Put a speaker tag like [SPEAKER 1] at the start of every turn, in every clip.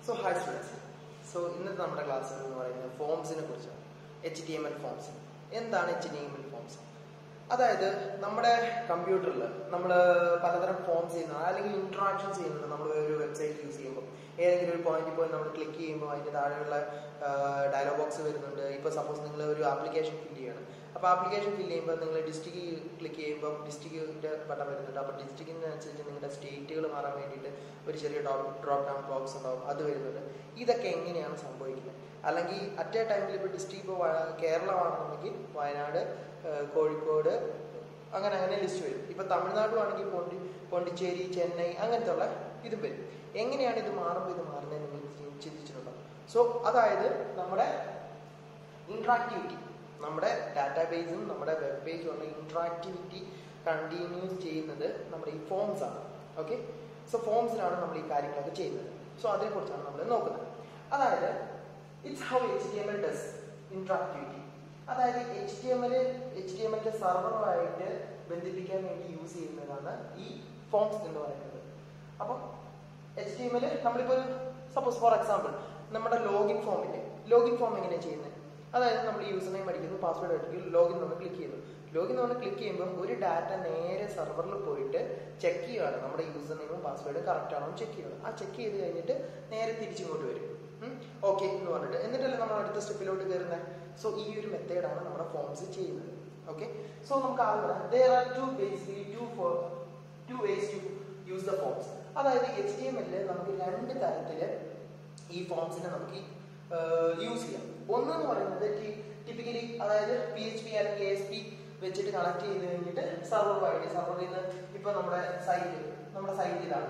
[SPEAKER 1] So hi students so ഇന്നത്തെ നമ്മുടെ class എന്ന് പറയുന്നത് ഫോംസിനെ കുറിച്ചാണ് H T M L forms എന്താണ് H T M L forms അതായത് നമ്മുടെ കമ്പ്യൂട്ടറിൽ നമ്മൾ പലതരം ഫോംസ് ചെയ്യുന്നത് അല്ലെങ്കിൽ ഇൻട്രാക്ഷൻസ് ചെയ്യുന്നുണ്ട് നമ്മൾ ഒരു വെബ്സൈറ്റ് യൂസ് ചെയ്യുമ്പോൾ ഏതെങ്കിലും ഒരു പോയിന്റിൽ പോയി നമ്മൾ ക്ലിക്ക് ചെയ്യുമ്പോൾ അതിൻ്റെ താഴെയുള്ള ഡയലോഗ് ബോക്സ് വരുന്നുണ്ട് ഇപ്പോൾ സപ്പോസ് നിങ്ങൾ ഒരു ആപ്ലിക്കേഷൻ ഫില്ല് ചെയ്യണം അപ്പോൾ ആപ്ലിക്കേഷൻ ഫില്ല് ചെയ്യുമ്പോൾ നിങ്ങൾ ഡിസ്ട്രിക്ട് ക്ലിക്ക് ചെയ്യുമ്പോൾ ഡിസ്ട്രിക്റ്റിൻ്റെ ബട്ടൺ വരുന്നുണ്ട് അപ്പോൾ ഡിസ്ട്രിക്റ്റിനനുസരിച്ച് നിങ്ങളുടെ സ്റ്റേറ്റുകൾ മാറാൻ വേണ്ടിയിട്ട് ഒരു ചെറിയ ഡ്രോപ്പ് ഡ്രോപ്പ് ഡൗൺ ബോക്സ് ഉണ്ടാവും അത് വരുന്നുണ്ട് ഇതൊക്കെ എങ്ങനെയാണ് സംഭവിക്കുന്നത് അല്ലെങ്കിൽ അറ്റ് എ ടൈമിൽ ഇപ്പോൾ ഡിസ്ട്രിക്ട് ഇപ്പോൾ കേരളമാണെന്നുണ്ടെങ്കിൽ വയനാട് ഏഹ് കോഴിക്കോട് അങ്ങനെ അങ്ങനെ ലിസ്റ്റ് വരും ഇപ്പൊ തമിഴ്നാട്ടിലും ആണെങ്കിൽ പോണ്ടി പോണ്ടിച്ചേരി ചെന്നൈ അങ്ങനത്തെ ഉള്ള ഇതും വരും എങ്ങനെയാണ് ഇത് മാറുമ്പോൾ ഇത് മാറുന്നത് നിങ്ങൾ ചിന്തിച്ചിട്ടുണ്ടോ സോ അതായത് നമ്മുടെ ഇന്ററാക്ടിവിറ്റി നമ്മുടെ ഡാറ്റാബേസും നമ്മുടെ വെബ് പേജും ഉള്ള ഇന്ററാക്ടിവിറ്റി കണ്ടിന്യൂ ചെയ്യുന്നത് നമ്മുടെ ഈ ഫോംസ് ആണ് ഓക്കെ സോ ഫോംസിലാണ് നമ്മൾ ഈ കാര്യങ്ങളൊക്കെ ചെയ്യുന്നത് സോ അതിനെക്കുറിച്ചാണ് നമ്മൾ നോക്കുന്നത് അതായത് it's how H D M L does interactivity അതായത് H T M L H T M എല്ലിന്റെ സർവറുമായിട്ട് ബന്ധിപ്പിക്കാൻ വേണ്ടി യൂസ് ചെയ്യുന്നതാണ് ഈ ഫോംസ് എന്ന് പറയുന്നത് അപ്പം എച്ച് ടി എം എൽ നമ്മളിപ്പോൾ സപ്പോസ് ഫോർ എക്സാമ്പിൾ നമ്മുടെ ലോഗിൻ ഫോമില്ലേ ലോഗിൻ ഫോം എങ്ങനെയാണ് ചെയ്യുന്നത് അതായത് നമ്മൾ യൂസർ നെയിം അടിക്കുന്നു പാസ്വേഡ് അടിക്കുന്നു ലോഗിൻ ഒന്ന് ക്ലിക്ക് ചെയ്യുന്നു ലോഗിൻ ഒന്ന് ക്ലിക്ക് ചെയ്യുമ്പോൾ ഒരു ഡാറ്റ നേരെ സെർവറിൽ പോയിട്ട് ചെക്ക് ചെയ്യുകയാണ് നമ്മുടെ യൂസർ നെയിമും പാസ്വേഡും കറക്റ്റ് ആണോ ചെക്ക് ചെയ്യണം ആ ചെക്ക് ചെയ്ത് കഴിഞ്ഞിട്ട് നേരെ തിരിച്ചിങ്ങോട്ട് വരും ഓക്കെ എന്ന് പറഞ്ഞിട്ട് എന്നിട്ടല്ലേ നമ്മൾ അടുത്ത സ്റ്റെപ്പിലോട്ട് കയറുന്നത് സോ ഈ ഒരു മെത്തേഡാണ് നമ്മുടെ ഫോംസ് ചെയ്യുന്നത് ഓക്കെ സോ നമുക്ക് ആദ്യം there are two basically two for two ways to use the forms അതായത് എച്ച് ഡി എം എല്ലിൽ നമുക്ക് രണ്ട് തരത്തില് ഈ ഫോംസിനെ നമുക്ക് യൂസ് ചെയ്യാം ഒന്നെന്ന് പറയുന്നത് ടിപ്പിക്കലി അതായത് പി എച്ച് പി അല്ലെങ്കിൽ എസ് പി വെച്ചിട്ട് കണക്ട് ചെയ്ത് കഴിഞ്ഞിട്ട് സർവറുമായിട്ട് സർവറിൽ നിന്ന് ഇപ്പൊ നമ്മുടെ സൈറ്റ് നമ്മുടെ സൈറ്റ് ഇതാണ്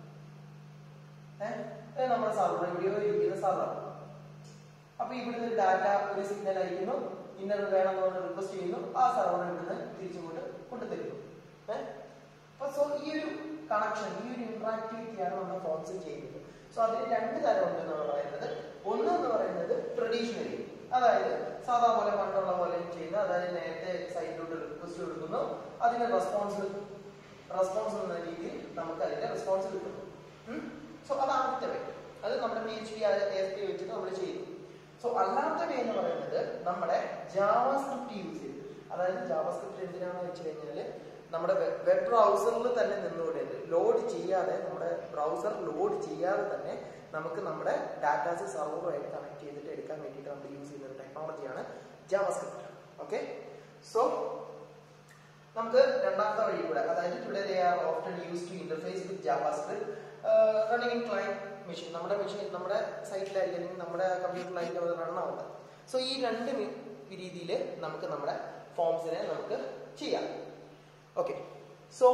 [SPEAKER 1] ഏഹ് നമ്മുടെ സർവർ എവിടെയോ ഇരിക്കുന്ന സർവർ അപ്പൊ ഇവിടുന്ന് ഡാറ്റ ഒരു സിഗ്നൽ അയക്കുന്നു ഇന്നത് വേണമെന്ന് പറഞ്ഞ് റിക്വസ്റ്റ് ചെയ്യുന്നു ആ സർവർ ഇവിടുന്ന് തിരിച്ചുകൊണ്ട് കൊണ്ടുതരുന്നു ഏഹ് അപ്പൊ സോ ഈ ഒരു കണക്ഷൻ ഈ ഒരു ഇന്ററാക്ടിവിറ്റിയാണ് നമ്മുടെ ഫോംസ് ചെയ്യുന്നത് സോ അതിന് രണ്ട് തരമുണ്ട് എന്നാണ് പറയുന്നത് ഒന്ന് എന്ന് പറയുന്നത് ട്രഡീഷണലി അതായത് സാധാ പോലെ പണ്ടുള്ള പോലെ ചെയ്യുന്ന അതായത് നേരത്തെ സൈറ്റിലോട്ട് റിക്വസ്റ്റ് കൊടുക്കുന്നു അതിന് റെസ്പോൺസ് റെസ്പോൺസ് എന്ന രീതിയിൽ നമുക്ക് അതിന്റെ റെസ്പോൺസ് കിട്ടുന്നു സോ അത് ആദ്യത്തെ വേ അത് നമ്മുടെ P H P S P വെച്ചിട്ട് നമ്മൾ ചെയ്യുന്നു സോ അല്ലാത്ത വേ എന്ന് പറയുന്നത് നമ്മുടെ ജാവാസ്ക്രിപ്റ്റ് യൂസ് ചെയ്ത് അതായത് ജാവാസ്ക്രിപ്റ്റ് എന്തിനാണെന്ന് വെച്ച് കഴിഞ്ഞാൽ നമ്മുടെ വെബ് ബ്രൗസറിൽ തന്നെ നിന്നുകൊണ്ട് ലോഡ് ചെയ്യാതെ നമ്മുടെ ബ്രൗസർ ലോഡ് ചെയ്യാതെ തന്നെ നമുക്ക് നമ്മുടെ ഡാറ്റാസ് സർവറുമായിട്ട് കണക്ട് ചെയ്തിട്ട് എടുക്കാൻ വേണ്ടിയിട്ട് നമ്മൾ യൂസ് ചെയ്യുന്ന ഒരു ടെക്നോളജിയാണ് ജാവാസ്ക്രിപ്റ്റ് ഓക്കെ സോ നമുക്ക് രണ്ടാമത്തെ വഴി കൂടെ അതായത് today they are often use to interface with JavaScript running in client machine നമ്മുടെ മെഷീൻ നമ്മുടെ സൈറ്റിലായിരിക്കും അല്ലെങ്കിൽ നമ്മുടെ കമ്പ്യൂട്ടറിലായിരിക്കും അത് റൺ ആവുന്നത് സോ ഈ രണ്ട് രീതിയിൽ നമുക്ക് നമ്മുടെ ഫോംസിനെ നമുക്ക് ചെയ്യാം ഓക്കെ സോ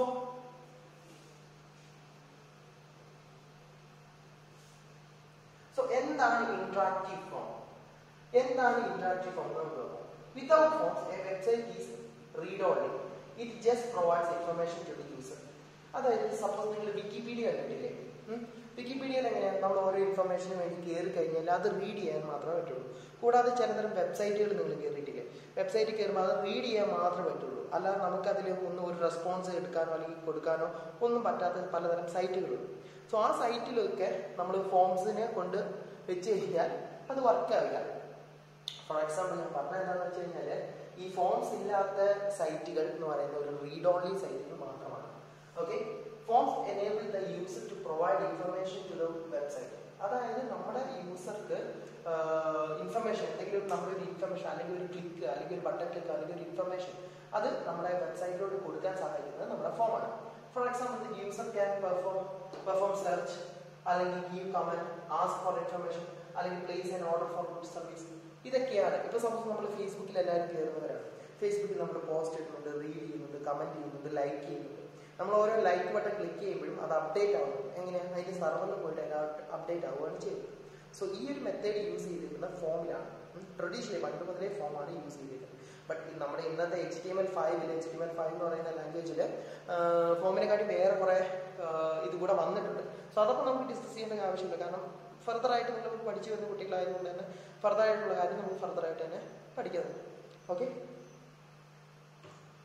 [SPEAKER 1] സോ എന്താണ് ഇന്ററാക്റ്റീവ് ഫോം എന്താണ് ഇന്ററാക്റ്റീവ് ഫോം നമുക്ക് നോക്കാം without forms a website is read only it just provides information to the user അതായത് സപ്പോസ് നിങ്ങൾ വിക്കിപീഡിയ കണ്ടിട്ടില്ലേ വിക്കിപീഡിയയിൽ എങ്ങനെയാണ് നമ്മൾ ഓരോ ഇൻഫർമേഷന് വേണ്ടി കയറി കഴിഞ്ഞാൽ അത് റീഡ് ചെയ്യാൻ മാത്രമേ പറ്റുള്ളൂ കൂടാതെ ചിലതരം വെബ്സൈറ്റുകൾ നിങ്ങൾ കയറിയിട്ടില്ലേ വെബ്സൈറ്റിൽ കയറുമ്പോൾ അത് റീഡ് ചെയ്യാൻ മാത്രമേ പറ്റുള്ളൂ അല്ലാതെ നമുക്ക് അതിൽ ഒന്നും ഒരു റെസ്പോൺസ് എടുക്കാനോ അല്ലെങ്കിൽ കൊടുക്കാനോ ഒന്നും പറ്റാത്ത പലതരം സൈറ്റുകളുണ്ട് സോ ആ സൈറ്റിലൊക്കെ നമ്മൾ ഫോംസിനെ കൊണ്ട് വെച്ച് കഴിഞ്ഞാൽ അത് വർക്ക് ആവില്ല ഫോർ എക്സാമ്പിൾ ഞാൻ പറഞ്ഞത് എന്താണെന്ന് വെച്ച് കഴിഞ്ഞാൽ ഈ ഫോംസ് ഇല്ലാത്ത സൈറ്റുകൾ എന്ന് പറയുന്ന ഒരു റീഡ് ഓൺലി സൈറ്റുകൾ മാത്രമാണ് okay forms enable the user to provide information to the website അതായത് നമ്മുടെ യൂസർക്ക് ഇൻഫർമേഷൻ എന്തെങ്കിലും നമ്മളൊരു ഇൻഫർമേഷൻ അല്ലെങ്കിൽ ഒരു ക്ലിക്ക് അല്ലെങ്കിൽ ഒരു ബട്ടൺ ക്ലിക്ക് അല്ലെങ്കിൽ ഒരു ഇൻഫർമേഷൻ അത് നമ്മുടെ വെബ്സൈറ്റിലോട്ട് കൊടുക്കാൻ സഹായിക്കുന്നത് നമ്മുടെ ഫോമാണ് for example user can perform perform search അല്ലെങ്കിൽ give comment ask for information അല്ലെങ്കിൽ place an order for good service ഇതൊക്കെയാണ് ഇപ്പൊ സപ്പോസ് നമ്മൾ ഫേസ്ബുക്കിൽ എല്ലാവരും കയറുന്നവരാണ് ഫേസ്ബുക്കിൽ നമ്മൾ പോസ്റ്റ് ഇടുന്നുണ്ട് റീഡ് ചെയ്യുന്നുണ്ട് കമന്റ് ചെയ്യുന്നുണ്ട് ലൈക്ക് ചെയ്യുന്നുണ്ട് നമ്മൾ ഓരോ ലൈക്ക് ബട്ടൺ ക്ലിക്ക് ചെയ്യുമ്പോഴും അത് അപ്ഡേറ്റ് ആവുന്നു എങ്ങനെയാണ് അതിന്റെ സർവറിൽ പോയിട്ട് അപ്ഡേറ്റ് ആവുകയാണ് ചെയ്യുന്നത് സോ ഈ ഒരു മെത്തേഡ് യൂസ് ചെയ്തിരിക്കുന്ന ഫോമിലാണ് ട്രഡീഷണലി പണ്ട് മുതലേ ഫോമാണ് യൂസ് ചെയ്തിരിക്കുന്നത് ബട്ട് നമ്മുടെ ഇന്നത്തെ എച്ച് ടി എം എൽ ഫൈവിൽ H T M L five എന്ന് പറയുന്ന ലാംഗ്വേജിൽ ഫോമിനെക്കാട്ടി വേറെ കുറെ ഇത് കൂടെ വന്നിട്ടുണ്ട് സോ അതൊക്കെ നമുക്ക് ഡിസ്കസ് ചെയ്യേണ്ട ആവശ്യമില്ല കാരണം ഫർദർ ആയിട്ട് നിങ്ങൾ പഠിച്ചു വരുന്ന കുട്ടികളായതുകൊണ്ട് തന്നെ ഫർദർ ആയിട്ടുള്ള കാര്യം നമുക്ക് ഫർദർ ആയിട്ട് തന്നെ പഠിക്കുന്നത് ഓക്കെ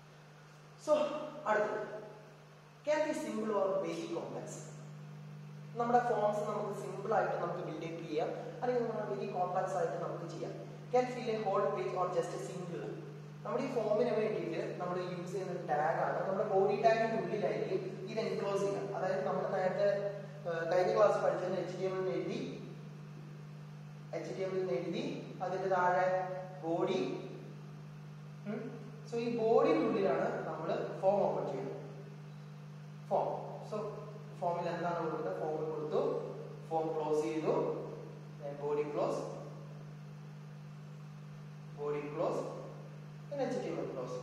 [SPEAKER 1] സോ അടുത്തത് can be simple or very complex നമ്മുടെ ഫോംസ് നമുക്ക് സിമ്പിൾ ആയിട്ട് നമുക്ക് ബിൽഡപ്പ് ചെയ്യാം അല്ലെങ്കിൽ നമ്മൾ വെരി കോംപ്ലക്സ് ആയിട്ട് നമുക്ക് ചെയ്യാം can fill a whole page on just single നമ്മുടെ ഈ ഫോമിന് വേണ്ടിയിട്ട് നമ്മൾ യൂസ് ചെയ്യുന്ന ഒരു ടാഗ് ആണ് നമ്മുടെ ബോഡി ടാഗിന്റെ ഉള്ളിലായിരിക്കും ഇത് എൻക്ലോസ് ചെയ്യുക അതായത് നമ്മൾ നേരത്തെ ഏർ, കഴിഞ്ഞ ക്ലാസ് പഠിച്ചത് എച്ച് ഡി എം എഴുതി എച്ച് ഡി എം എഴുതി അതിന്റെ താഴെ ബോഡി സോ ഈ ബോഡിയുടെ ഉള്ളിലാണ് നമ്മൾ ഫോം ഓപ്പൺ ചെയ്യുന്നത് ഫോം സോ ഫോമിൽ എന്താണ് കൊടുത്തത് ഫോം കൊടുത്തു ഫോം ക്ലോസ് ചെയ്തു ബോഡി ക്ലോസ് ബോഡി ക്ലോസ് പിന്നെ H T M close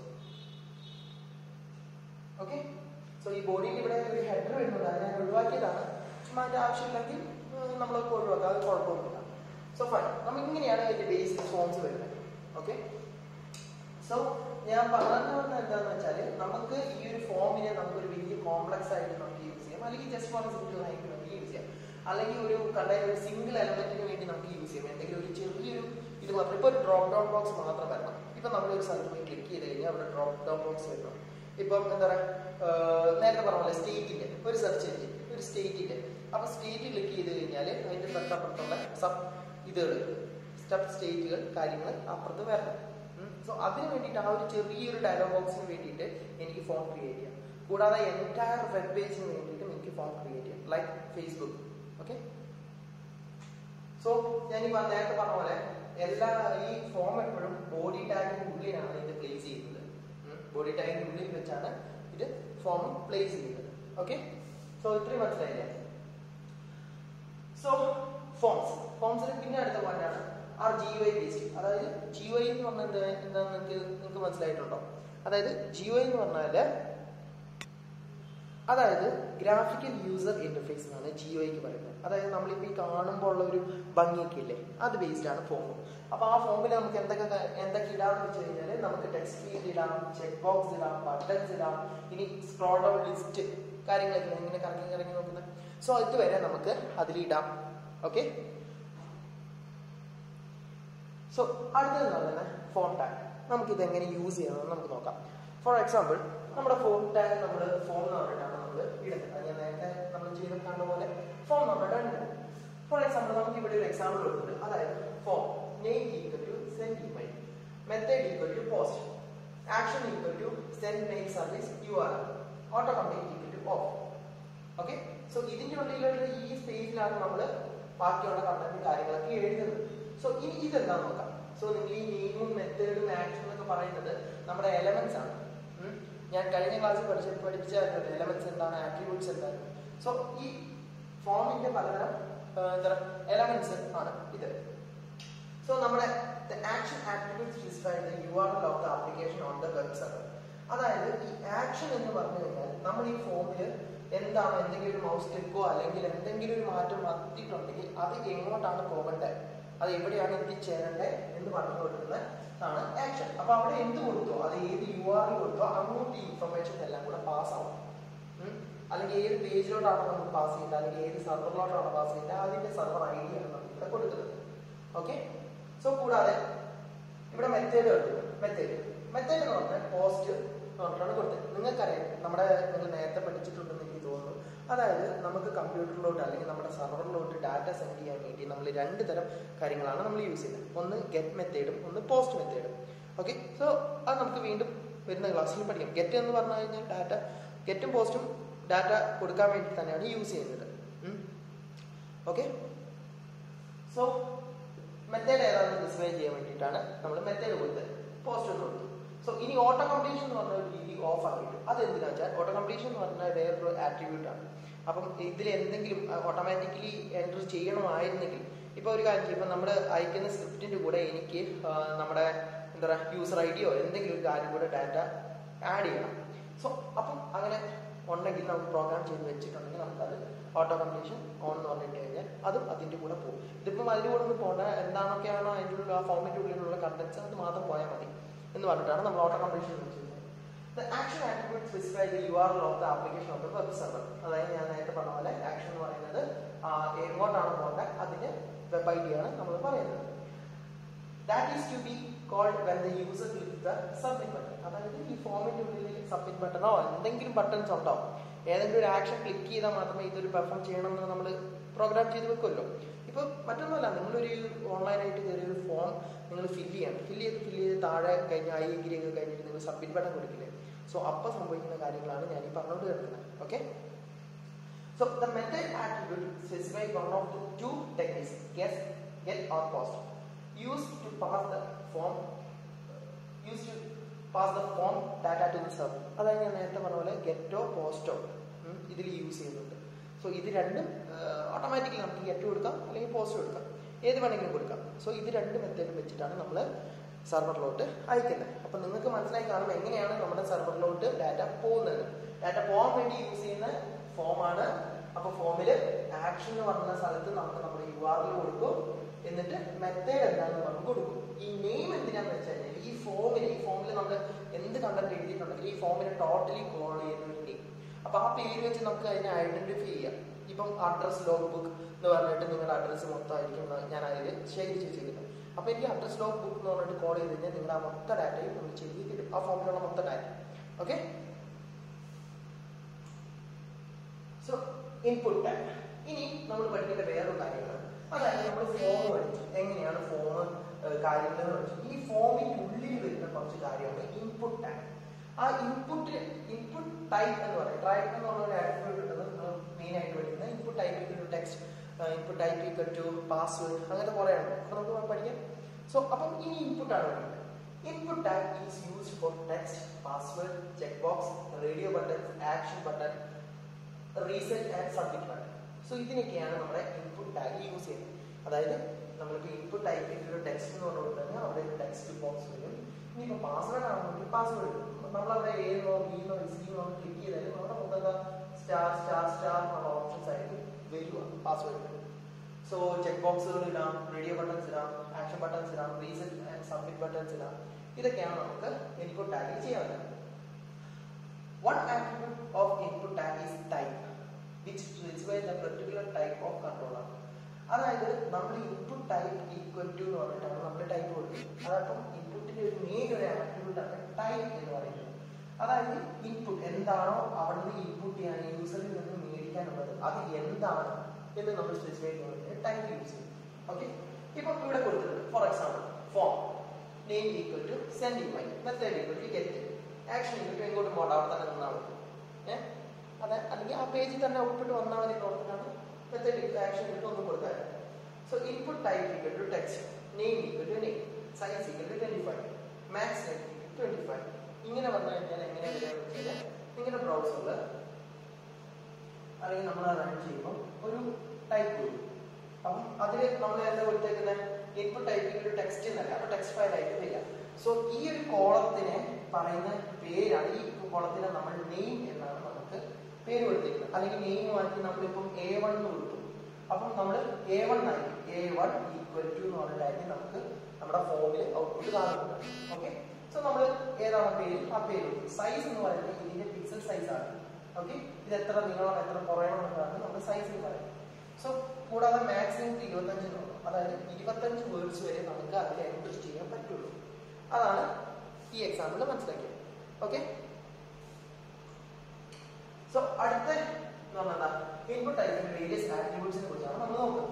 [SPEAKER 1] okay so ഈ ബോഡിയിൽ ഇവിടെ ഒരു ഹെഡർ വരുന്നുണ്ട് അത് ഞാൻ ഒഴിവാക്കിയതാണ് അതിന്റെ ആവശ്യമില്ലെങ്കിൽ നമ്മളൊക്കെ ഒഴിവാക്കാം അത് കുഴപ്പമൊന്നുമില്ല സോ ഫൈൻ നമുക്ക് ഇങ്ങനെയാണ് അതിന്റെ ബേസിക് ഫോംസ് വരുന്നത് ഓക്കെ സോ ഞാൻ പറഞ്ഞു വന്നത് എന്താണെന്ന് വെച്ചാൽ നമുക്ക് ഈ ഒരു ഫോമിനെ നമുക്കൊരു വലിയ കോംപ്ലക്സ് ആയിട്ട് നമുക്ക് യൂസ് ചെയ്യാം അല്ലെങ്കിൽ ജസ്റ്റ് ഫോർ സിംഗിൾ ആയിട്ട് നമുക്ക് യൂസ് ചെയ്യാം അല്ലെങ്കിൽ ഒരു കണ്ടെയ്നർ ഒരു സിംഗിൾ എലമെന്റിന് വേണ്ടി നമുക്ക് യൂസ് ചെയ്യാം എന്തെങ്കിലും ഒരു ചെറിയൊരു ഇത് മാത്രം ഇപ്പൊ ഒരു ഡ്രോപ്പ് ഡൗൺ ബോക്സ് മാത്രം വരണം ഇപ്പൊ നമ്മൾ ഒരു സ്ഥലത്ത് ക്ലിക്ക് ചെയ്ത് കഴിഞ്ഞാൽ അവിടെ ഡ്രോപ്പ് ഡൗൺ ബോക്സ് വരണം ഇപ്പം എന്താ പറയാ ഏർ നേരത്തെ പറഞ്ഞ പോലെ സ്റ്റേറ്റിന്റെ ഒരു സെർച്ച് എഞ്ചിൻ ഒരു സ്റ്റേറ്റിന്റെ അപ്പൊ സ്റ്റേറ്റ് ക്ലിക്ക് ചെയ്ത് കഴിഞ്ഞാൽ അതിന്റെ തൊട്ടപ്പുറത്തുള്ള സബ് ഇതുകൾ സ്റ്റെപ്പ് സ്റ്റേറ്റുകൾ കാര്യങ്ങൾ അപ്പുറത്ത് വരണം സോ അതിന് വേണ്ടിയിട്ട് ആ ഒരു ചെറിയൊരു ഡയലോഗ് ബോക്സിന് വേണ്ടിയിട്ട് എനിക്ക് ഫോം ക്രിയേറ്റ് ചെയ്യാം കൂടാതെ എൻറ്റയർ വെബ് പേജിന് വേണ്ടിയിട്ടും എനിക്ക് ഫോം ക്രിയേറ്റ് ചെയ്യാം ലൈക്ക് ഫേസ്ബുക്ക് ഓക്കെ സോ ഞാൻ ഈ പറഞ്ഞ- നേരത്തെ പറഞ്ഞ പോലെ എല്ലാ ഈ ഫോം എപ്പോഴും ബോഡി ടാഗിന്റെ ഉള്ളിലാണ് ഇത് പ്ലേസ് ചെയ്യുന്നത് ബോഡി ടാഗിന്റെ ഉള്ളിൽ വെച്ചാണ് ഇത് ഫോം പ്ലേസ് ചെയ്യുന്നത് ഓക്കെ സോ ഇത്രയും മനസ്സിലായില്ലേ സോ ഫോംസ് ഫോംസിൽ പിന്നെ അടുത്ത പോയിന്റാണ് ആർ ജി വൈ ബേസ്ഡ് അതായത് ജി വൈ എന്ന് പറഞ്ഞാൽ എന്താ എന്താന്ന് നിങ്ങൾക്ക് നിങ്ങൾക്ക് മനസ്സിലായിട്ടുണ്ടോ അതായത് ജി വൈ എന്ന് പറഞ്ഞാല് അതായത് ഗ്രാഫിക്കൽ യൂസർ ഇന്റർഫേസ് എന്നാണ് ജി ഒയ്ക്ക് പറയുന്നത് അതായത് നമ്മളിപ്പോൾ ഈ കാണുമ്പോൾ ഉള്ള ഒരു ഭംഗിയൊക്കെ ഇല്ലേ അത് ബേസ്ഡ് ആണ് ഫോം അപ്പോൾ ആ ഫോമിൽ നമുക്ക് എന്തൊക്കെ ക- എന്തൊക്കെ ഇടാന്ന് വെച്ച് കഴിഞ്ഞാൽ നമുക്ക് ടെക്സ്റ്റ് ഫീൽഡ് ഇടാം ചെക്ക് ബോക്സ് ഇടാം ബട്ടൺസ് ഇടാം ഇനി സ്ക്രോൾ ഡൗൺ ലിസ്റ്റ് കാര്യങ്ങളൊക്കെ ഉണ്ട്. ഇങ്ങനെ കറങ്ങി കറങ്ങി നോക്കുന്നത് സോ ഇതുവരെ നമുക്ക് അതിലിടാം ഓക്കെ സോ അടുത്തത് പറയുന്നത് ഫോൺ ടാഗ് നമുക്ക് ഇത് എങ്ങനെ യൂസ് ചെയ്യണമെന്ന് നമുക്ക് നോക്കാം ഫോർ എക്സാമ്പിൾ നമ്മുടെ ഫോൺ ടാഗ് നമ്മൾ ഫോൺ എന്ന് പറഞ്ഞിട്ടാണ് നമ്മൾ ഇടുന്നത് അത് ഞാൻ നേരത്തെ നമ്മൾ ചെയ്ത കണ്ട പോലെ ഫോൺ എന്ന് പറഞ്ഞിട്ടാണ് ഇടുന്നത് ഫോർ എക്സാമ്പിൾ നമുക്ക് ഇവിടെ ഒരു എക്സാമ്പിൾ കൊടുത്തിട്ടുണ്ട് അതായത് form name equal to send email method equal to post action equal to send mail service U R auto complete equal to off okay so ഇതിന്റെ ഉള്ളിലുള്ള ഈ സ്പേസിലാണ് നമ്മൾ ബാക്കിയുള്ള കണ്ടന്റ് കാര്യങ്ങളൊക്കെ എഴുതുന്നത് സോ ഇനി ഇതെന്താന്ന് നോക്കാം സോ നിങ്ങൾ ഈ നെയിമും മെത്തേഡും ആക്ഷനും എന്നൊക്കെ പറയുന്നത് നമ്മുടെ എലമെന്റ്സ് ആണ് ഉം. ഞാൻ കഴിഞ്ഞ ക്ലാസ്സിൽ പഠിച്ച പഠിപ്പിച്ചായിരുന്നു എലമെന്റ്സ് എന്താണ് ആട്രിബ്യൂട്ട്സ് എന്താണ് സോ ഈ ഫോമിന്റെ പലതരം ആ, എന്താ എലമെന്റ്സ് ആണ് ഇത് സോ നമ്മുടെ action attribute specify the U R L of the application on the web server അതായത് ഈ ആക്ഷൻ എന്ന് പറഞ്ഞു കഴിഞ്ഞാൽ നമ്മൾ ഈ ഫോമിൽ എന്താണ് എന്തെങ്കിലും ഒരു മൗസ് ക്ലിക്കോ അല്ലെങ്കിൽ എന്തെങ്കിലും ഒരു മാറ്റം വന്നിട്ടുണ്ടെങ്കിൽ അത് എങ്ങോട്ടാണ് പോകേണ്ടത് അത് എവിടെയാണ് എത്തിച്ചേരേണ്ടത് എന്ന് പറഞ്ഞു കൊടുക്കുന്ന ആണ് ആക്ഷൻ അപ്പൊ അവിടെ എന്ത് കൊടുത്തോ അത് ഏത് യു ആർ കൊടുത്തോ അങ്ങോട്ട് ഈ ഇൻഫർമേഷൻ എല്ലാം കൂടെ പാസ് ആവും ഉം. അല്ലെങ്കിൽ ഏത് പേജിലോട്ടാണ് നമ്മൾ പാസ് ചെയ്യുന്നത് അല്ലെങ്കിൽ ഏത് സെർവറിലോട്ടാണ് പാസ് ചെയ്യുന്നത് അതിന്റെ സെർവർ ഐ ഡി ആണ് നമ്മൾ ഇവിടെ കൊടുക്കുന്നത് ഓക്കെ സോ കൂടാതെ ഇവിടെ മെത്തേഡ് മെത്തേഡ് മെത്തേഡ് എന്ന് പറഞ്ഞാൽ പോസ്റ്റ് എന്ന് പറഞ്ഞിട്ടാണ് കൊടുത്തത് നിങ്ങൾക്കറിയാം നമ്മുടെ നിങ്ങൾ നേരത്തെ പഠിച്ചിട്ടുണ്ടെന്ന് എനിക്ക് തോന്നുന്നു അതായത് നമുക്ക് കമ്പ്യൂട്ടറിലോട്ട് അല്ലെങ്കിൽ നമ്മുടെ സെർവറിലോട്ട് ഡാറ്റ സെൻഡ് ചെയ്യാൻ വേണ്ടി നമ്മൾ രണ്ട് തരം കാര്യങ്ങളാണ് നമ്മൾ യൂസ് ചെയ്യുന്നത് ഒന്ന് ഗെറ്റ് മെത്തേഡും ഒന്ന് പോസ്റ്റ് മെത്തേഡും ഓക്കെ സോ അത് നമുക്ക് വീണ്ടും വരുന്ന ക്ലാസ്സിൽ പഠിക്കാം ഗെറ്റ് എന്ന് പറഞ്ഞു കഴിഞ്ഞാൽ ഡാറ്റ ഗെറ്റും പോസ്റ്റും ഡാറ്റ കൊടുക്കാൻ വേണ്ടി തന്നെയാണ് യൂസ് ചെയ്യുന്നത് ഓക്കെ സോ മെത്തേഡ് ഏതാണെന്ന് ഡിസ്പ്ലേ ചെയ്യാൻ വേണ്ടിയിട്ടാണ് നമ്മൾ മെത്തേഡ് കൊടുത്തത് പോസ്റ്റ് എന്ന് കൊടുത്തു സോ ഇനി ഓട്ടോ കംപ്ലീഷൻ എന്ന് പറഞ്ഞ ഒരു രീതി ഓഫ് ആക്കിയിട്ടു അത് എന്തിനാ വെച്ചാൽ ഓട്ടോ കംപ്ലീഷൻ എന്ന് പറഞ്ഞാൽ വേറൊരു ആട്രിബ്യൂട്ട് ആണ് അപ്പം ഇതിൽ എന്തെങ്കിലും ഓട്ടോമാറ്റിക്കലി എൻ്റർ ചെയ്യണമായിരുന്നെങ്കിൽ ഇപ്പൊ ഒരു കാര്യം ചെയ്യും ഇപ്പൊ നമ്മൾ അയക്കുന്ന സ്ക്രിപ്റ്റിന്റെ കൂടെ എനിക്ക് ആ, നമ്മുടെ എന്താ പറയുക യൂസർ ഐ ഡിയോ എന്തെങ്കിലും ഒരു കാര്യം കൂടെ ഡാറ്റ ആഡ് ചെയ്യണം സോ അപ്പം അങ്ങനെ ഉണ്ടെങ്കിൽ നമുക്ക് പ്രോഗ്രാം ചെയ്ത് വെച്ചിട്ടുണ്ടെങ്കിൽ നമുക്കത് ഓട്ടോ കംപ്ലീഷൻ ഓൺ എന്ന് പറഞ്ഞിട്ട് കഴിഞ്ഞാൽ അതും അതിന്റെ കൂടെ പോകും ഇതിപ്പം അതിന്റെ കൂടെ ഒന്നും പോകേണ്ട എന്താണൊക്കെയാണോ അതിൻ്റെ ഉള്ളിൽ ആ ഫോമിന്റെ ഉള്ളിലുള്ള കണ്ടന്റ്സ് അത് മാത്രം പോയാൽ മതി എന്ന് പറഞ്ഞിട്ടാണ് നമ്മൾ ഓട്ടോ കംപ്ലീഷൻ വെച്ചിരുന്നത് The action attribute specify the URL of the application of the web server. അതായത് ഞാൻ നേരത്തെ പറഞ്ഞ പോലെ ആക്ഷൻ എന്ന് പറയുന്നത് ആ, എങ്ങോട്ടാണ് പോകേണ്ടത് അതിന്റെ വെബ് ഐ ഡി ആണ് നമ്മൾ പറയുന്നത് that is to be called when the user click the submit button അതായത് ഈ ഫോമിന്റെ ഉള്ളിൽ സബ്മിറ്റ് ബട്ടണോ എന്തെങ്കിലും ബട്ടൺസ് ഉണ്ടോ ഏതെങ്കിലും ഒരു ആക്ഷൻ ക്ലിക്ക് ചെയ്താൽ മാത്രമേ ഇതൊരു പെർഫോം ചെയ്യണമെന്ന് നമ്മൾ പ്രോഗ്രാം ചെയ്ത് വെക്കുമല്ലോ ഇപ്പൊ മറ്റൊന്നുമല്ല നിങ്ങളൊരു ഓൺലൈനായിട്ട് കയറിയ ഒരു ഫോം നിങ്ങൾ ഫില്ല് ചെയ്യണം ഫില്ല് ചെയ്ത് ഫില്ല് ചെയ്ത് താഴെ കഴിഞ്ഞ ഐ എഗ്രി ഒക്കെ കഴിഞ്ഞിട്ട് നിങ്ങൾ സബ്മിറ്റ് ബട്ടൺ കൊടുക്കില്ലേ സോ അപ്പോൾ സംഭവിക്കുന്ന കാര്യങ്ങളാണ് ഞാൻ ഈ പറഞ്ഞുകൊണ്ട് കിടക്കുന്നത് okay So the method attribute specifies one of the two techniques, guess, get or post, used to pass the form, used to pass the form data to the server. അതായത് ഞാൻ നേരത്തെ പറഞ്ഞ പോലെ ഗെറ്റോ പോസ്റ്റോ ഇതിൽ യൂസ് ചെയ്യുന്നുണ്ട് സോ ഇത് രണ്ടും automatically നമുക്ക് ഗെറ്റ് കൊടുക്കാം അല്ലെങ്കിൽ പോസ്റ്റ് കൊടുക്കാം ഏത് വേണമെങ്കിലും കൊടുക്കാം സോ ഇത് രണ്ട് മെത്തേഡും വെച്ചിട്ടാണ് നമ്മൾ സെർവറിലോട്ട് അയക്കുന്നത് അപ്പം നിങ്ങൾക്ക് മനസ്സിലായി കാണും എങ്ങനെയാണ് നമ്മുടെ സെർവറിലോട്ട് ഡാറ്റ പോകുന്നത് ഡാറ്റ പോകാൻ വേണ്ടി യൂസ് ചെയ്യുന്ന ഫോമാണ് അപ്പൊ ഫോമിൽ ആക്ഷൻ എന്ന് പറഞ്ഞ സ്ഥലത്ത് നമുക്ക് നമ്മുടെ യു ആർ കൊടുക്കും എന്നിട്ട് മെത്തേഡ് എന്താണെന്ന് നമുക്ക് കൊടുക്കും ഈ നെയിം എന്തിനാന്ന് വെച്ച് കഴിഞ്ഞാൽ ഈ ഫോമിൽ ഈ ഫോമിൽ നമ്മൾ എന്ത് കണ്ടന്റ് എഴുതിയിട്ടുണ്ടെങ്കിൽ ഈ ഫോമിനെ ടോട്ടലി കോൾ ചെയ്യുന്ന ഒരു നെയിം അപ്പൊ ആ പേര് വെച്ച് നമുക്ക് അതിനെ ഐഡന്റിഫൈ ചെയ്യാം ഇപ്പം അഡ്രസ് ലോഗ് ബുക്ക് എന്ന് പറഞ്ഞിട്ട് നിങ്ങളുടെ അഡ്രസ്സ് മൊത്തമായിരിക്കും ഞാൻ അതിൽ ശേഖരിച്ച് വെച്ചിരിക്കുന്നത് അപ്പൊ എനിക്ക് അഡ്രസ് ലോഗ് ബുക്ക് എന്ന് പറഞ്ഞിട്ട് കോൾ ചെയ്ത് കഴിഞ്ഞാൽ നിങ്ങളുടെ ആ മൊത്ത ഡാറ്റയും നമ്മൾ ചെയ്ത് തരും ആ ഫോമിലുള്ള മൊത്ത data okay so input tag ഇനി നമ്മൾ പഠിക്കേണ്ട വേറൊരു കാര്യമാണ് അതായത് നമ്മൾ ഫോം പഠിച്ചു എങ്ങനെയാണ് ഫോം കാര്യങ്ങൾ എന്ന് പഠിച്ചു ഈ ഫോമിന്റെ ഉള്ളിൽ വരുന്ന കുറച്ച് കാര്യമാണ് ഇൻപുട്ട് ടാഗ് ആ ഇൻപുട്ട് ഇൻപുട്ട് ടൈപ്പ് എന്ന് പറയും ടൈപ്പ് എന്ന് പറഞ്ഞ ഒരു ആട്രിബ്യൂട്ട് ഉണ്ടെന്ന് നമ്മൾ മെയിൻ ആയിട്ട് പഠിക്കുന്നത് input type equal to text input type equal to password അങ്ങനത്തെ കുറേ ഉണ്ട് അപ്പൊ നമുക്ക് പഠിക്കാം സോ അപ്പം ഇനി ഇൻപുട്ട് ആണ് പഠിക്കുന്നത് input tag is used for text password check box radio button action button reset and submit button so ഇതിനൊക്കെയാണ് നമ്മുടെ ഇൻപുട്ട് ടാഗ് യൂസ് ചെയ്യുന്നത് അതായത് നമ്മളിപ്പോൾ ഇൻപുട്ട് ടൈപ്പ് ചെയ്തൊരു ടെക്സ്റ്റ് എന്ന് പറഞ്ഞു കൊടുത്താൽ അവിടെ ഒരു ടെക്സ്റ്റ് ബോക്സ് വരും ഇനിയിപ്പോൾ പാസ്വേഡ് ആണെങ്കിൽ പാസ്വേഡ് വരും നമ്മളവിടെ എന്നോ ബിന്നോ സിന്നോ ക്ലിക്ക് ചെയ്താലും നമ്മുടെ മൊത്തം സ്റ്റാർ സ്റ്റാർ സ്റ്റാർ എന്നുള്ള ഓപ്ഷൻസ് ആയിരിക്കും വരിക പാസ്വേഡ് സോ ചെക്ക് ബോക്സുകൾ ഇടാം റേഡിയോ ബട്ടൺസ് ഇടാം ആക്ഷൻ ബട്ടൺസ് ഇടാം റീസെറ്റ് ആൻഡ് സബ്മിറ്റ് ബട്ടൺസ് ഇടാം ഇതൊക്കെയാണ് നമുക്ക് ഇൻപുട്ട് ടാഗിൽ ചെയ്യാവുന്നത് One attribute of input tag is type, which specifies the particular type of controller. അതായത് നമ്മൾ ഇൻപുട്ട് ടൈപ്പ് ഈക്വൽ ടു എന്ന് പറഞ്ഞിട്ടാണ് നമ്മൾ ടൈപ്പ് കൊടുക്കുന്നത് അതപ്പം ഇൻപുട്ടിന്റെ ഒരു മെയിൻ ഒരു ആട്രിബ്യൂട്ട് ആണ് ടൈപ്പ് എന്ന് പറയുന്നത് അതായത് ഇൻപുട്ട് എന്താണോ അവിടെ നിന്ന് ഇൻപുട്ട് ചെയ്യാൻ യൂസറിൽ നിന്ന് മേടിക്കാനുള്ളത് അത് എന്താണ് എന്ന് നമ്മൾ സ്പെസിഫൈ ചെയ്യുന്നത് ടൈപ്പ് യൂസ് ചെയ്യും ഓക്കെ ഇപ്പൊ ഇവിടെ കൊടുത്തിട്ടുണ്ട് for example form name equal to send email method equal to get action equal to എങ്ങോട്ട് പോകണ്ട അവിടെ തന്നെ നിന്നാൽ മതി ഏഹ് അതെ അല്ലെങ്കിൽ ആ പേജിൽ തന്നെ ഔട്ട്പുട്ട് വന്നാൽ മതി ഓർത്തിട്ടാണ് മെത്തേഡ് ആക്ഷൻ ഇട്ട് ഒന്നും കൊടുക്കാൻ so input type equal to text name equal to name size equal to twenty five max equal to twenty five ഇങ്ങനെ വന്നു കഴിഞ്ഞാൽ എങ്ങനെ വരികയെന്ന് വെച്ചാൽ നിങ്ങളുടെ ബ്രൗസറിൽ അല്ലെങ്കിൽ നമ്മൾ റൺ ചെയ്യുമ്പോൾ ഒരു ടൈപ്പ് വരും അപ്പം അതിൽ നമ്മൾ എന്താ കൊടുത്തേക്കുന്നത് ഇൻപുട്ട് ടൈപ്പിംഗ് ഒരു ടെക്സ്റ്റ് എന്നല്ല അപ്പൊ ടെക്സ്റ്റ് ഫയൽ ആയിട്ട് വരിക സോ ഈ ഒരു കോളത്തിനെ പറയുന്ന പേരാണ് ഈ കോളത്തിനെ നമ്മൾ നെയിം എന്നാണ് നമുക്ക് പേര് കൊടുത്തിരിക്കുന്നത് അല്ലെങ്കിൽ നെയിം മാറ്റി നമ്മളിപ്പം എ വൺ എന്ന് കൊടുത്തു അപ്പം നമ്മൾ എ വൺ ആയിരിക്കും എ വൺ ഈക്വൽ ടു എന്ന് പറഞ്ഞിട്ടായിരിക്കും നമുക്ക് നമ്മുടെ ഫോമിൽ ഔട്ട്പുട്ട് കാണുന്നത് ഓക്കെ സോ നമ്മൾ ഏതാണ് പേര് ആ പേര് സൈസ് എന്ന് പറയുന്നത് ഇതിന്റെ പിക്സൽ സൈസ് ആണ് ഓക്കെ ഇത് എത്ര നീളം എത്ര കുറയണം എന്നതാണ് നമ്മൾ സൈസ് എന്ന് പറയുന്നത് സോ കൂടാതെ മാക്സിമം ഇരുപത്തഞ്ച് അതായത് ഇരുപത്തഞ്ച് വേർഡ്സ് വരെ നമുക്ക് അതിൽ എൻട്രി ചെയ്യാൻ പറ്റുള്ളൂ അതാണ് ഈ എക്സാമ്പിൾ മനസ്സിലാക്കിയത് ഓക്കെ സോ അടുത്ത എന്ന് പറഞ്ഞാൽ ഇൻപുട്ട് ടൈപ്പിന്റെ വേരിയസ് ആട്രിബ്യൂട്ട്സിനെ കുറിച്ചാണ് നമ്മൾ നോക്കുന്നത്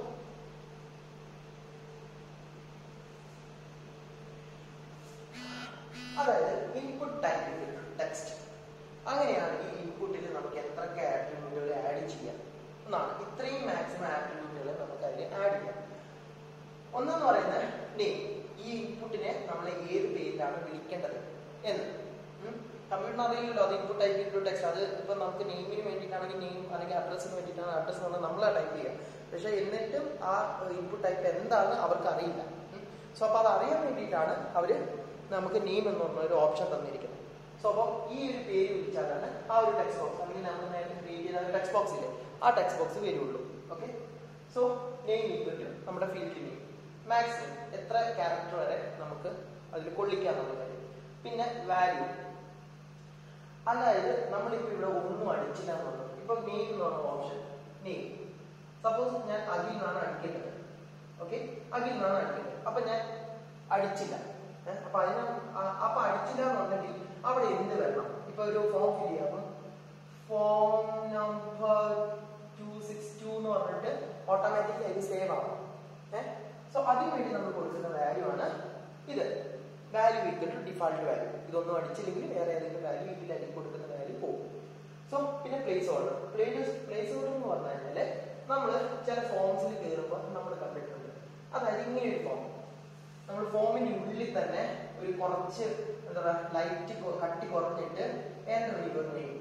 [SPEAKER 1] അതായത് ഇൻപുട്ട് ടൈപ്പ് ടെക്സ്റ്റ് അങ്ങനെയാണ് ഈ ഇൻപുട്ടിൽ നമുക്ക് എത്രയൊക്കെ ആട്രിബ്യൂട്ടുകൾ ആഡ് ചെയ്യാം എന്നാണ് ഇത്രയും മാക്സിമം ആട്രിബ്യൂട്ടുകൾ നമുക്ക് അതിൽ ആഡ് ചെയ്യാം ഒന്നെന്ന് പറയുന്നത് നെയിം ഈ ഇൻപുട്ടിനെ നമ്മൾ ഏത് പേരിലാണ് വിളിക്കേണ്ടത് എന്ന് കമ്പ്യൂട്ടറിന് അറിയില്ലല്ലോ അത് ഇൻപുട്ട് ടൈപ്പ് ഇൻപുട്ട് ടെക്സ്റ്റ് അത് ഇപ്പൊ നമുക്ക് നെയിമിന് വേണ്ടിയിട്ടാണെങ്കിൽ നെയിം അല്ലെങ്കിൽ അഡ്രസ്സിന് വേണ്ടിയിട്ടാണ് അഡ്രസ് എന്ന് പറഞ്ഞാൽ നമ്മളാ ടൈപ്പ് ചെയ്യുക പക്ഷെ എന്നിട്ടും ആ ഇൻപുട്ട് ടൈപ്പ് എന്താണെന്ന് അവർക്ക് അറിയില്ല സോ അപ്പൊ അത് അറിയാൻ വേണ്ടിയിട്ടാണ് അവര് നമുക്ക് നെയിം എന്ന് പറഞ്ഞ ഒരു ഓപ്ഷൻ തന്നിരിക്കുന്നത് സോ അപ്പം ഈ ഒരു പേര് വിളിച്ചാലാണ് ആ ഒരു ടെക്സ്റ്റ് ബോക്സ് അല്ലെങ്കിൽ നമ്മൾ നേരത്തെ ക്രിയേറ്റ് ചെയ്ത ടെക്സ്റ്റ് ബോക്സ് ഇല്ലേ ആ ടെക്സ്റ്റ് ബോക്സ് വരുള്ളൂ okay so name equal to നമ്മുടെ ഫീൽഡ് നെയിം മാക്സിമം എത്ര ക്യാരക്ടർ വരെ നമുക്ക് അതിൽ കൊള്ളിക്കാന്നുള്ള കാര്യം പിന്നെ വാല്യൂ അതായത് നമ്മളിപ്പോ ഇവിടെ ഒന്നും അടിച്ചില്ല എന്നുള്ളത് ഇപ്പൊ നെയിം എന്ന് പറഞ്ഞ ഓപ്ഷൻ നെയിം സപ്പോസ് ഞാൻ അഖിൽ എന്നാണ് അടിക്കേണ്ടത് ഓക്കെ അഖിൽ എന്നാണ് അടിക്കേണ്ടത് അപ്പൊ ഞാൻ അടിച്ചില്ല അപ്പൊ അതിന് അപ്പൊ അടിച്ചില്ല എന്നുണ്ടെങ്കിൽ അവിടെ എന്ത് വരണം ഇപ്പൊ ഒരു ഫോം ഫിൽ ചെയ്യാം അപ്പം form number two six two എന്ന് പറഞ്ഞിട്ട് ഓട്ടോമാറ്റിക്കലി അതിൽ സേവ് ആവും ഏഹ് സോ അതിന് വേണ്ടി നമ്മൾ കൊടുക്കുന്ന വാല്യൂ ആണ് ഇത് value equal to default value ഇതൊന്നും അടിച്ചില്ലെങ്കിൽ വേറെ ഏതെങ്കിലും വാല്യൂ ഇതിലായിരിക്കും കൊടുക്കുന്ന വാല്യൂ പോകും സോ പിന്നെ place order place place order എന്ന് പറഞ്ഞു കഴിഞ്ഞാല് നമ്മൾ ചില ഫോംസിൽ കയറുമ്പോൾ നമ്മൾ കണ്ടിട്ടുണ്ട് അതായത് ഇങ്ങനെ ഒരു ഫോം നമ്മൾ ഫോമിന്റെ ഉള്ളിൽ തന്നെ ഒരു കുറച്ച് എന്താ പറയുക ലൈറ്റ് കട്ടി കുറഞ്ഞിട്ട് enter your name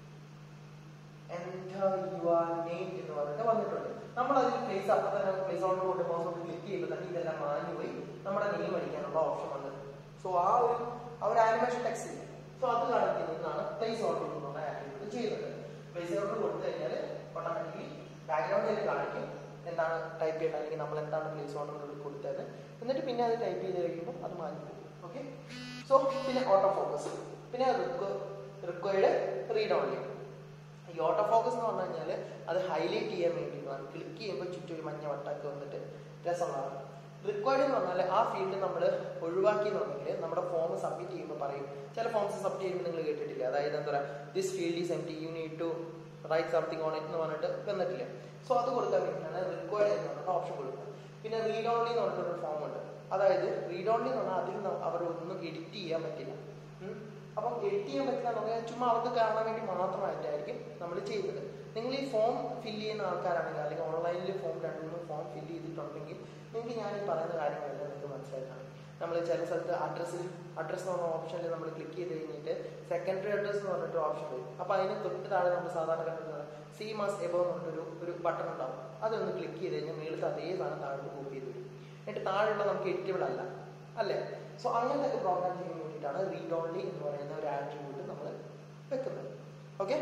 [SPEAKER 1] enter your name എന്ന് പറഞ്ഞിട്ട് വന്നിട്ടുണ്ട് നമ്മൾ അതിൽ പ്ലേസ് അപ്പൊ തന്നെ പ്ലേസ് ഓർഡർ കൊണ്ട് മൗസ് കൊണ്ട് ക്ലിക്ക് ചെയ്യുമ്പോൾ തന്നെ ഇതെല്ലാം മാഞ്ഞു പോയി നമ്മുടെ നെയിം അടിക്കാനുള്ള ഓപ്ഷൻ വന്നത് സോ ആ ഒരു ആ ഒരു ആനിമേഷൻ ടെക്സ്റ്റ് ഇല്ല സോ അത് കാണിക്കുന്നതാണ് പ്ലേസ് ഓർഡർ എന്നുള്ള ആക്ടിവിറ്റി ചെയ്യുന്നത് പ്ലേസ് ഓർഡർ കൊടുത്തു കഴിഞ്ഞാൽ ഓട്ടോമാറ്റിക്കലി ബാക്ക്ഗ്രൗണ്ടിൽ കാണിക്കും എന്താണ് ടൈപ്പ് ചെയ്യേണ്ടത് അല്ലെങ്കിൽ നമ്മൾ എന്താണ് പ്ലേസ് ഓർഡർ കൊടുത്തത് എന്നിട്ട് പിന്നെ അത് ടൈപ്പ് ചെയ്ത് കഴിയുമ്പോൾ അത് മാറ്റി പോകും ഓക്കെ സോ പിന്നെ ഓട്ടോ ഫോക്കസ് പിന്നെ റിക്വയർഡ് റീഡ് ഓൺലി ഈ ഓട്ടോ ഫോക്കസ് എന്ന് പറഞ്ഞു കഴിഞ്ഞാൽ അത് ഹൈലൈറ്റ് ചെയ്യാൻ വേണ്ടിയിട്ടാണ് ക്ലിക്ക് ചെയ്യുമ്പോൾ ചുറ്റും ഒരു മഞ്ഞ വട്ടമൊക്കെ വന്നിട്ട് രസമുള്ളതാണ് റിക്വയർഡ് എന്ന് പറഞ്ഞാൽ ആ ഫീൽഡ് നമ്മൾ ഒഴിവാക്കി എന്നുണ്ടെങ്കിൽ നമ്മുടെ ഫോം സബ്മിറ്റ് ചെയ്യുമ്പോൾ പറയും ചില ഫോംസ് സബ്മിറ്റ് ചെയ്യുമ്പോൾ നിങ്ങൾ കേട്ടിട്ടില്ല അതായത് എന്താ പറയുക this field is empty you need to write something on it എന്ന് പറഞ്ഞിട്ട് വന്നിട്ടില്ല സോ അത് കൊടുക്കാൻ വേണ്ടിയിട്ടാണ് റിക്വയർഡ് എന്ന് പറഞ്ഞിട്ട് ഓപ്ഷൻ കൊടുക്കുക പിന്നെ റീഡ് ഓൺലി എന്ന് പറഞ്ഞിട്ടൊരു ഫോം ഉണ്ട് അതായത് റീഡ് ഓൺലി എന്ന് പറഞ്ഞാൽ അതിൽ അവർ ഒന്നും എഡിറ്റ് ചെയ്യാൻ പറ്റില്ല ഉം. അപ്പം എഡിറ്റ് ചെയ്യാൻ പറ്റില്ല എന്ന് പറഞ്ഞാൽ ചുമ്മാ അവർക്ക് കാണാൻ വേണ്ടി മാത്രമായിട്ടായിരിക്കും നമ്മൾ ചെയ്യുന്നത് നിങ്ങൾ ഈ ഫോം ഫില്ല് ചെയ്യുന്ന ആൾക്കാരാണെങ്കിൽ അല്ലെങ്കിൽ ഓൺലൈനിൽ ഫോം രണ്ട് മൂന്ന് ഫോം ഫില്ല് ചെയ്തിട്ടുണ്ടെങ്കിൽ നിങ്ങൾക്ക് ഞാൻ ഈ പറയുന്ന കാര്യങ്ങളെല്ലാം നിങ്ങൾക്ക് മനസ്സിലാക്കാം നമ്മൾ ചില സ്ഥലത്ത് അഡ്രസ്സിൽ അഡ്രസ്സ് എന്ന് പറഞ്ഞ ഓപ്ഷനിൽ നമ്മൾ ക്ലിക്ക് ചെയ്ത് കഴിഞ്ഞിട്ട് സെക്കൻഡറി അഡ്രസ് എന്ന് പറഞ്ഞിട്ട് ഓപ്ഷൻ വരും അപ്പോൾ അതിന് തൊട്ട് താഴെ നമ്മൾ സാധാരണ കണ്ടിട്ടുള്ളത് സി മാസ് എബോ എന്ന് പറഞ്ഞിട്ടൊരു ഒരു ബട്ടൺ ഉണ്ടാവും അതൊന്ന് ക്ലിക്ക് ചെയ്ത് കഴിഞ്ഞാൽ മേളത്തെ അതേ സാധനം താഴോട്ട് കോപ്പി ചെയ്ത് വരും എന്നിട്ട് താഴെയുള്ള നമുക്ക് എഡിറ്റബിൾ അല്ല അല്ലേ സോ അങ്ങനത്തെ പ്രോഗ്രാം ചെയ്യാൻ വേണ്ടിയിട്ടാണ് റീഡ് ഓൺലി എന്ന് പറയുന്ന ഒരു ആട്രിബ്യൂട്ട് നമ്മൾ വെക്കുന്നത് ഓക്കെ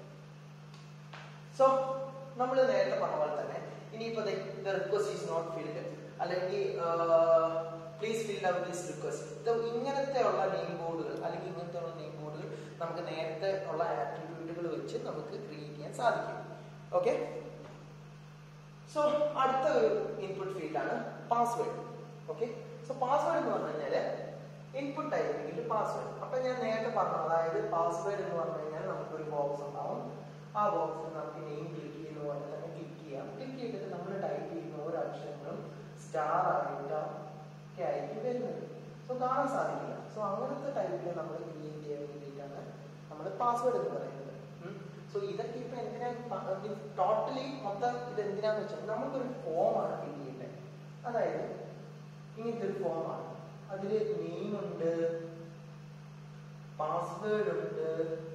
[SPEAKER 1] സോ നമ്മൾ നേരത്തെ പറഞ്ഞ പോലെ തന്നെ ഇനിയിപ്പോൾ the request is not filled അല്ലെങ്കിൽ please fill out this request ഇത് ഇങ്ങനത്തെ ഉള്ള നെയിം ബോർഡുകൾ അല്ലെങ്കിൽ ഇങ്ങനത്തെ ഉള്ള നെയിം ബോർഡുകൾ നമുക്ക് നേരത്തെ ഉള്ള ആട്രിബ്യൂട്ടുകൾ വെച്ച് നമുക്ക് ക്രിയേറ്റ് ചെയ്യാൻ സാധിക്കും ഓക്കെ സോ അടുത്ത ഒരു ഇൻപുട്ട് ഫീൽഡാണ് പാസ്വേഡ് ഓക്കെ സോ പാസ്വേഡ് എന്ന് പറഞ്ഞു കഴിഞ്ഞാൽ ഇൻപുട്ട് ആയിരിക്കും പാസ്വേഡ് അപ്പൊ ഞാൻ നേരത്തെ പറഞ്ഞു അതായത് പാസ്വേഡ് എന്ന് പറഞ്ഞു കഴിഞ്ഞാൽ നമുക്കൊരു ബോക്സ് ഉണ്ടാവും ആ ബോക്സിൽ നമുക്ക് നെയിം ക്ലിക്ക് ചെയ്യുന്ന പോലെ തന്നെ ക്ലിക്ക് ചെയ്യാം ക്ലിക്ക് ചെയ്തിട്ട് നമ്മൾ ടൈപ്പ് ചെയ്യുന്ന ഓരോ അക്ഷരങ്ങളും സ്റ്റാർ ആയിട്ടോ ഒക്കെ ആയിരിക്കും വരുന്നത് സോ കാണാൻ സാധിക്കില്ല സോ അങ്ങനത്തെ ടൈപ്പിൽ നമ്മൾ ക്രിയേറ്റ് ചെയ്യാൻ വേണ്ടിയിട്ടാണ് നമ്മൾ പാസ്വേഡ് എന്ന് പറയുന്നത് സോ ഇതൊക്കെ ഇപ്പൊ എന്തിനാണ് ടോട്ടലി മൊത്തം ഇത് എന്തിനാന്ന് വെച്ചാൽ നമുക്കൊരു ഫോമാണ് ഫിൽ ചെയ്യേണ്ടത് അതായത് ഇങ്ങനത്തെ ഒരു ഫോമാണ് അതിൽ നെയിം ഉണ്ട് പാസ്വേഡ് ഉണ്ട്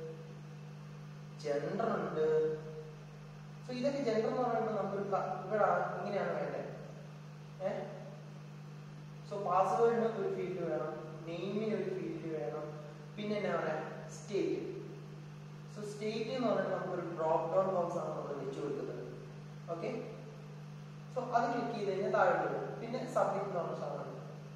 [SPEAKER 1] ജെൻഡർ ഉണ്ട് സോ ഇതൊക്കെ ജെൻഡർ എന്ന് പറയുമ്പോൾ നമുക്കൊരു ക- ഇവിടെ ഇങ്ങനെയാണ് വേണ്ടത് ഏ സോ പാസ്വേഡിന് ഒരു ഫീൽഡ് വേണം നെയിമിന് ഒരു ഫീൽഡ് വേണം പിന്നെ എന്നാ പറയാ സ്റ്റേറ്റ് സോ സ്റ്റേറ്റ് എന്ന് പറഞ്ഞാൽ നമുക്കൊരു ഡ്രോപ്പ് ഡൗൺ ബോക്സ് ആണ് നമ്മൾ വെച്ച് കൊടുക്കുന്നത് ഓക്കെ സോ അത് ക്ലിക്ക് ചെയ്ത് കഴിഞ്ഞാൽ താഴോട്ട് വരും പിന്നെ സബ്മിറ്റ് എന്ന് പറഞ്ഞ സാധനം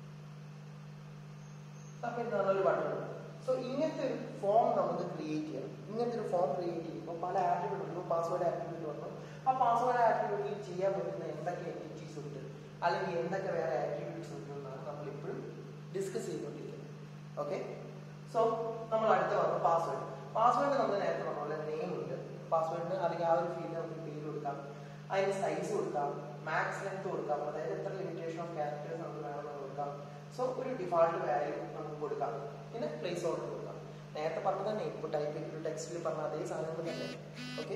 [SPEAKER 1] സബ്മിറ്റ് എന്ന് പറഞ്ഞ ഒരു ബട്ടൺ ഉണ്ട് സോ ഇങ്ങനത്തെ ഒരു ഫോം നമുക്ക് ക്രിയേറ്റ് ചെയ്യണം ഇങ്ങനത്തെ ഒരു ഫോം ക്രിയേറ്റ് ചെയ്യുമ്പോൾ പല ആട്രിബ്യൂട്ട് ഉണ്ട് പാസ്വേഡ് ആട്രിബ്യൂട്ട് വന്നു ആ പാസ്വേഡ് ആട്രിബ്യൂട്ടിൽ ചെയ്യാൻ പറ്റുന്ന എന്തൊക്കെ എൻറ്റിറ്റീസ് ഉണ്ട് അല്ലെങ്കിൽ എന്തൊക്കെ വേറെ ആട്രിബ്യൂട്ട്സ് ഉണ്ട് എന്നാണ് നമ്മൾ ഇപ്പോഴും ഡിസ്കസ് ചെയ്തുകൊണ്ടിരിക്കുന്നത് ഓക്കെ സോ നമ്മൾ അടുത്ത പറഞ്ഞു പാസ്വേഡ് പാസ്വേഡ് നമ്മൾ നേരത്തെ പറഞ്ഞ പോലെ നെയിം ഉണ്ട് പാസ്വേഡിന് അല്ലെങ്കിൽ ആ ഒരു ഫീൽഡ് നമുക്ക് പേര് കൊടുക്കാം അതിന് സൈസ് കൊടുക്കാം മാക്സ് ലെങ്ത് കൊടുക്കാം അതായത് എത്ര ലിമിറ്റേഷൻ ഓഫ് ക്യാരക്ടേഴ്സ് നമുക്ക് വേണമെന്ന് കൊടുക്കാം സോ ഒരു ഡിഫാൾട്ട് വാല്യൂ നമുക്ക് കൊടുക്കാം പിന്നെ പ്ലേസ് ഓർഡർ കൊടുക്കാം നേരത്തെ പറഞ്ഞ തന്നെ ഇൻപുട്ട് ടൈപ്പ് ഒരു ടെക്സ്റ്റിൽ പറഞ്ഞ അതേ സാധനങ്ങൾ തന്നെ ഓക്കെ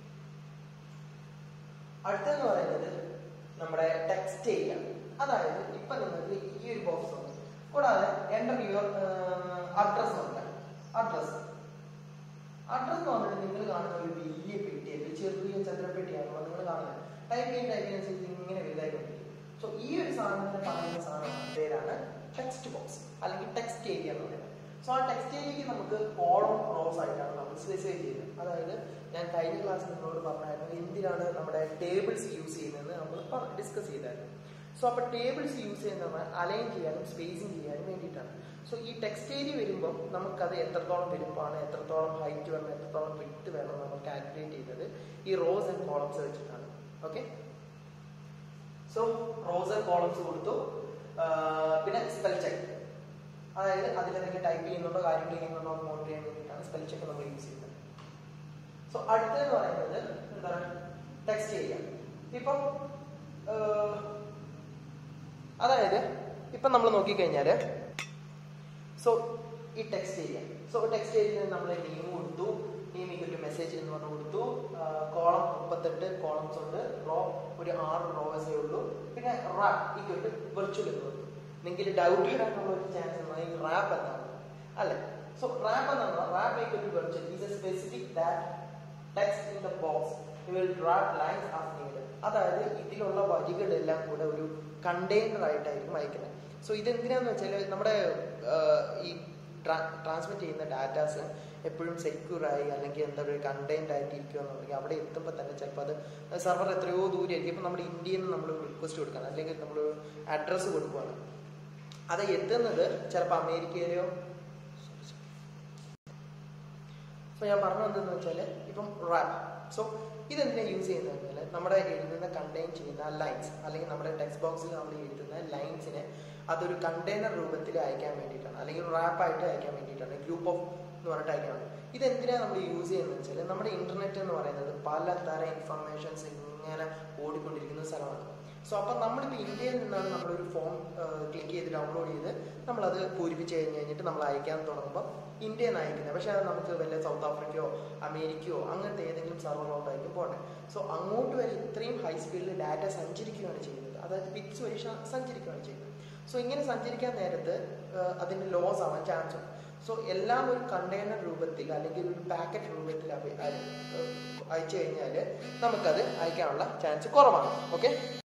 [SPEAKER 1] അടുത്തെന്ന് പറയുന്നത് നമ്മുടെ ടെക്സ്റ്റ് ഏരിയ അതായത് ഇപ്പൊ നിങ്ങൾക്ക് ഈ ഒരു ബോക്സ് ഉണ്ട് കൂടാതെ എൻ്റർ യുവർ അഡ്രസ് നോക്കാം അഡ്രസ് അഡ്രസ് എന്ന് പറഞ്ഞിട്ട് നിങ്ങൾ കാണുന്ന ഒരു വലിയ പെട്ടിയല്ല ചെറിയ ചതുരപ്പെട്ടിയാണല്ലോ നിങ്ങൾ കാണുന്നത് ടൈപ്പ് ചെയ്യാൻ ടൈപ്പ് ചെയ്യുന്നതനുസരിച്ച് ഇങ്ങനെ വലുതായിക്കൊണ്ടിരിക്കും സോ ഈ ഒരു സാധനത്തിന് പറയുന്ന സാധനമാണ് പേരാണ് ടെക്സ്റ്റ് ബോക്സ് അല്ലെങ്കിൽ ടെക്സ്റ്റ് ഏരിയ എന്ന് പറയുന്നത് സോ ആ ടെക്സ്റ്റ് ഏരിയക്ക് നമുക്ക് കോളം റോസ് ആയിട്ടാണ് നമ്മൾ സ്പെസിഫൈ ചെയ്യുന്നത് അതായത് ഞാൻ കഴിഞ്ഞ ക്ലാസ്സിൽ നിങ്ങളോട് പറഞ്ഞായിരുന്നു എന്തിനാണ് നമ്മുടെ ടേബിൾസ് യൂസ് ചെയ്യുന്നതെന്ന് നമ്മൾ ഡിസ്കസ് ചെയ്തായിരുന്നു സോ അപ്പോൾ ടേബിൾസ് യൂസ് ചെയ്യുന്നത് അലൈൻ ചെയ്യാനും സ്പേസിങ് ചെയ്യാനും വേണ്ടിയിട്ടാണ് സോ ഈ ടെക്സ്റ്റ് ഏരിയ വരുമ്പോൾ നമുക്കത് എത്രത്തോളം വലുപ്പമാണ് എത്രത്തോളം ഹൈറ്റ് വേണം എത്രത്തോളം വിട്ട് വേണം നമ്മൾ കാൽക്കുലേറ്റ് ചെയ്യുന്നത് ഈ റോസ് ആൻഡ് കോളംസ് വെച്ചിട്ടാണ് okay so rows and columns കൊടുത്തു ആ, പിന്നെ സ്പെൽ ചെക്ക് അതായത് അതിലെന്തെങ്കിലും ടൈപ്പ് ചെയ്യുന്നുണ്ടോ കാര്യങ്ങൾ ചെയ്യുന്നുണ്ടോ എന്ന് മോണിറ്റർ ചെയ്യാൻ വേണ്ടിയിട്ടാണ് സ്പെൽ ചെക്ക് നമ്മൾ യൂസ് ചെയ്യുന്നത് സോ അടുത്തതെന്ന് പറയുന്നത് എന്താണ് ടെക്സ്റ്റ് ഏരിയ ഇപ്പം ഏർ, അതായത് ഇപ്പം നമ്മൾ നോക്കിക്കഴിഞ്ഞാൽ സോ ഈ ടെക്സ്റ്റ് ഏരിയ സോ ടെക്സ്റ്റ് ഏരിയയിൽ നമ്മൾ നെയിം കൊടുത്തു നെയിം ഈക്വൽ മെസ്സേജ് എന്ന് പറഞ്ഞു കൊടുത്തു കോളം മുപ്പത്തെട്ട് കോളംസ് ഉണ്ട് റോ ഒരു ആറ് റോവേഴ്സേ ഉള്ളൂ പിന്നെ റാപ്പ് ഈക്വൽ ടു വെർച്വൽ എന്ന് പറഞ്ഞു നിങ്ങൾക്ക് ഡൗട്ട് വരാനുള്ള ഒരു ചാൻസ് എന്നാൽ ഈ റാപ്പ് എന്നാണ് അല്ലേ സോ റാപ്പ് എന്നാണ് wrap equal to virtual is a specific that text in the box you will wrap lines as need അതായത് ഇതിലുള്ള വരികളെല്ലാം കൂടെ ഒരു കണ്ടെയ്നർ ആയിട്ടായിരിക്കും അയക്കുന്നത് സോ ഇതെന്തിനാന്ന് വെച്ചാൽ നമ്മുടെ ആഹ്, ഈ ട്രാൻസ്മിറ്റ് ചെയ്യുന്ന ഡാറ്റാസ് എപ്പോഴും സെക്യൂർ ആയി അല്ലെങ്കിൽ എന്താ പറയുക കണ്ടെയ്ൻഡ് ആയിട്ട് ഇരിക്കുകയെന്നുണ്ടെങ്കിൽ അവിടെ എത്തുമ്പോൾ തന്നെ ചിലപ്പോൾ അത് സെർവർ എത്രയോ ദൂരെ ആയിരിക്കും ഇപ്പം നമ്മുടെ ഇന്ത്യയിൽ നിന്ന് നമ്മൾ റിക്വസ്റ്റ് കൊടുക്കണം അല്ലെങ്കിൽ നമ്മൾ അഡ്രസ്സ് കൊടുക്കുകയാണ് അത് എത്തുന്നത് ചിലപ്പോൾ അമേരിക്കയിലെയോ സോ ഞാൻ പറഞ്ഞു എന്തെന്ന് വെച്ചാൽ ഇപ്പം റാപ്പ് സോ ഇതെന്തിനാ യൂസ് ചെയ്യുന്നത് വെച്ചാൽ നമ്മുടെ എഴുതുന്ന കണ്ടെയ്ൻ ചെയ്യുന്ന ലൈൻസ് അല്ലെങ്കിൽ നമ്മുടെ ടെക്സ്റ്റ് ബോക്സിൽ നമ്മൾ എഴുതുന്ന ലൈൻസിനെ അതൊരു കണ്ടെയ്നർ രൂപത്തിൽ അയക്കാൻ വേണ്ടിയിട്ടാണ് അല്ലെങ്കിൽ റാപ്പായിട്ട് അയക്കാൻ വേണ്ടിയിട്ടാണ് ഗ്രൂപ്പ് ഓഫ് എന്ന് പറഞ്ഞിട്ട് അയക്കാൻ വേണ്ടി ഇതെന്തിനാണ് നമ്മൾ യൂസ് ചെയ്യുന്നത് വെച്ചാൽ നമ്മുടെ ഇന്റർനെറ്റ് എന്ന് പറയുന്നത് പലതരം ഇൻഫർമേഷൻസ് ഇങ്ങനെ ഓടിക്കൊണ്ടിരിക്കുന്ന സ്ഥലമാണ് സോ അപ്പം നമ്മളിപ്പോൾ ഇന്ത്യയിൽ നിന്നാണ് നമ്മളൊരു ഫോം ക്ലിക്ക് ചെയ്ത് ഡൗൺലോഡ് ചെയ്ത് നമ്മളത് പൂരിപ്പിച്ച് കഴിഞ്ഞ് കഴിഞ്ഞിട്ട് നമ്മൾ അയക്കാൻ തുടങ്ങുമ്പോൾ ഇന്ത്യയിൽ നിന്ന് അയക്കുന്നത് പക്ഷേ അത് നമുക്ക് വല്ല സൗത്ത് ആഫ്രിക്കയോ അമേരിക്കയോ അങ്ങനത്തെ ഏതെങ്കിലും സർവറിലോട്ടായിരിക്കും പോകേണ്ടത് സോ അങ്ങോട്ട് വരെ ഇത്രയും ഹൈ സ്പീഡിൽ ഡാറ്റ സഞ്ചരിക്കുകയാണ് ചെയ്യുന്നത് അതായത് ബിറ്റ്സ് വഴി ശ- സഞ്ചരിക്കുകയാണ് ചെയ്യുന്നത് സോ ഇങ്ങനെ സഞ്ചരിക്കാൻ നേരത്ത് ഏഹ്, അതിന്റെ ലോസ് ആവാൻ ചാൻസ് ഉണ്ട് സോ എല്ലാം ഒരു കണ്ടെയ്നർ രൂപത്തിൽ അല്ലെങ്കിൽ ഒരു പാക്കറ്റ് രൂപത്തിൽ അയ- അയ- ഏഹ്, അയച്ചു കഴിഞ്ഞാൽ നമുക്കത് അയക്കാനുള്ള ചാൻസ് കുറവാണ് ഓക്കെ